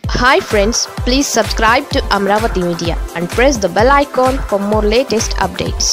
hi friends please subscribe to Amaravati media and press the bell icon for more latest updates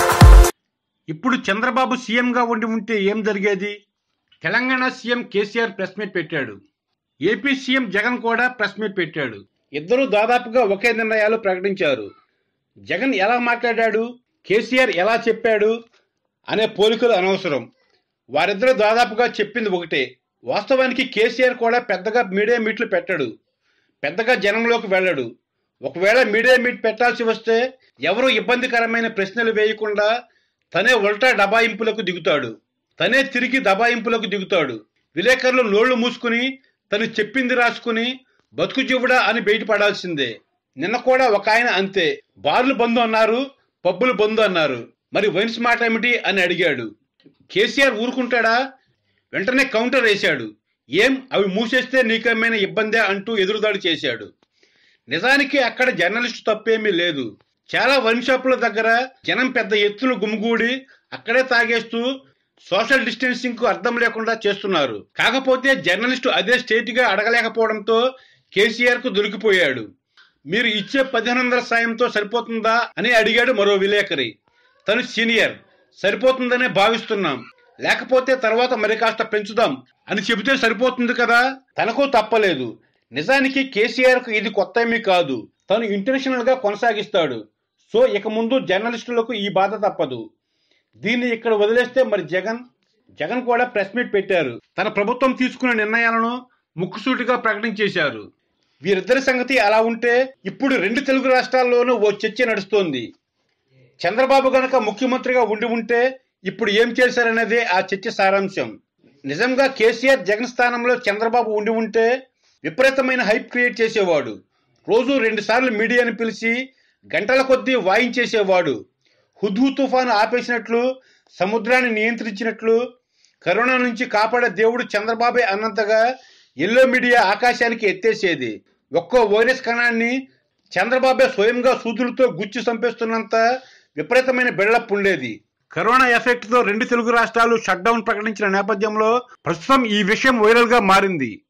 ఇప్పుడు చంద్రబాబు సీఎంగా ఉండి ఉంటే ఏం జరిగేది Telangana CM KCR press meet పెట్టాడు ఏపీ సీఎం జగన్ కూడా ప్రెస్ మీట్ పెట్టాడు ఇద్దరు దాదాపుగా ఒకే నిర్ణయాలు ప్రకటించారు జగన్ ఎలా మాట్లాడాడు కేసీఆర్ ఎలా చెప్పాడు అనే పోలికలు అనవసరం వారిద్దరూ దాదాపుగా చెప్పింది ఒకటే వాస్తవానికి కేసీఆర్ కూడా పెద్దగా మీడియా మీట్లు పెట్టడు పెద్దగా జనంలోకి వెళ్ళడు ఒకవేళ మీడియా మీట్ పెట్టాల్సి వస్తే ఎవరు ఇబ్బందికరమైన ప్రశ్నలు వేయకుండా తనే ఉల్టా దబాయింపులకు దిగుతాడు తనే తిరిగి దబాయింపులకు దిగుతాడు విలేకరులు నోళ్లు మూసుకుని తను చెప్పింది రాసుకుని బతుకు చెవుడా అని బయటపడాల్సిందే నిన్న కూడా ఒక ఆయన అంతే బార్లు బంద్ అన్నారు పబ్బులు బంద్ అన్నారు మరి వైన్స్ మాట ఏమిటి అని అడిగాడు కేసీఆర్ ఊరుకుంటాడా వెంటనే కౌంటర్ వేశాడు ఏం అవి మూసేస్తే నీకేమైనా ఇబ్బందే అంటూ ఎదురుదాడి చేశాడు నిజానికి అక్కడ జర్నలిస్టు తప్పేమీ లేదు చాలా వైన్ షాపుల దగ్గర జనం పెద్ద ఎత్తులు గుమిగూడి అక్కడే తాగేస్తూ సోషల్ డిస్టెన్సింగ్ కు అర్థం లేకుండా చేస్తున్నారు కాకపోతే జర్నలిస్టు అదే స్టేట్ గా అడగలేకపోవడంతో కేసీఆర్ కు దొరికిపోయాడు మీరు ఇచ్చే పదిహేను వందల సాయంతో సరిపోతుందా అని అడిగాడు మరో విలేకరి తను సీనియర్ సరిపోతుందనే భావిస్తున్నాం లేకపోతే తర్వాత మరి కాస్త పెంచుదాం అని చెబితే సరిపోతుంది కదా తనకు తప్పలేదు నిజానికి కేసీఆర్ కు ఇది కొత్త ఏమీ కాదు తను ఇంటెన్షనల్ గా కొనసాగిస్తాడు సో ఇక ముందు జర్నలిస్టులకు ఈ బాధ తప్పదు దీన్ని ఇక్కడ వదిలేస్తే మరి జగన్ జగన్ కూడా ప్రెస్ మీట్ పెట్టారు తన ప్రభుత్వం తీసుకున్న నిర్ణయాలను ముక్కుసూటిగా ప్రకటించేశారు వీరిద్దరి సంగతి అలా ఉంటే ఇప్పుడు రెండు తెలుగు రాష్ట్రాల్లోనూ ఓ చర్చ నడుస్తోంది చంద్రబాబు గనక ముఖ్యమంత్రిగా ఉండి ఉంటే ఇప్పుడు ఏం చేశారనేదే ఆ చర్చ సారాంశం నిజంగా కేసీఆర్ జగన్ స్థానంలో చంద్రబాబు ఉండి ఉంటే విపరీతమైన హైప్ క్రియేట్ చేసేవాడు రోజు రెండు సార్లు మీడియాని పిలిచి గంటల కొద్దీ వాయించేసేవాడు హుద్హు తుఫాను ఆపేసినట్లు సముద్రాన్ని నియంత్రించినట్లు కరోనా నుంచి కాపాడే దేవుడు చంద్రబాబే అన్నంతగా ఎల్లో మీడియా ఆకాశానికి ఎత్తేసేది ఒక్కో వైరస్ కణాన్ని చంద్రబాబే స్వయంగా సూదులతో గుచ్చి చంపేస్తున్నంత విపరీతమైన బిల్డప్ ఉండేది కరోనా ఎఫెక్ట్ తో రెండు తెలుగు రాష్ట్రాలు షట్ డౌన్ ప్రకటించిన నేపథ్యంలో ప్రస్తుతం ఈ విషయం వైరల్ గా మారింది